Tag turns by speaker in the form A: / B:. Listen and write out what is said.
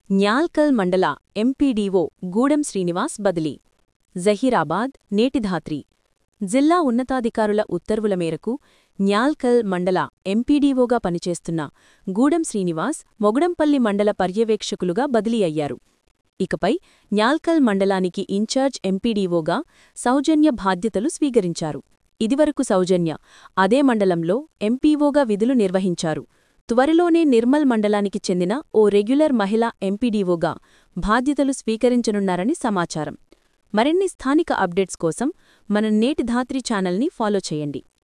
A: న్యాల్కల్ మండల ఎంపీడీఓ గూడెం శ్రీనివాస్ బదిలీ జహీరాబాద్ నేటిధాత్రి జిల్లా ఉన్నతాధికారుల ఉత్తర్వుల మేరకు న్యాల్కల్ మండల ఎంపీడీఓగా పనిచేస్తున్న గూడెం శ్రీనివాస్ మొగుడంపల్లి మండల పర్యవేక్షకులుగా బదిలీ అయ్యారు ఇకపై న్యాల్కల్ మండలానికి ఇన్ఛార్జ్ ఎంపీడీఓగా సౌజన్య బాధ్యతలు స్వీకరించారు ఇదివరకు సౌజన్య అదే మండలంలో ఎంపీఓగా విధులు నిర్వహించారు త్వరలోనే నిర్మల్ మండలానికి చెందిన ఓ రెగ్యులర్ మహిళా ఎంపీడీఓగా బాధ్యతలు స్వీకరించనున్నారని సమాచారం మరిన్ని స్థానిక అప్డేట్స్ కోసం మన నేటి ధాత్రి ఛానల్ని ఫాలో చేయండి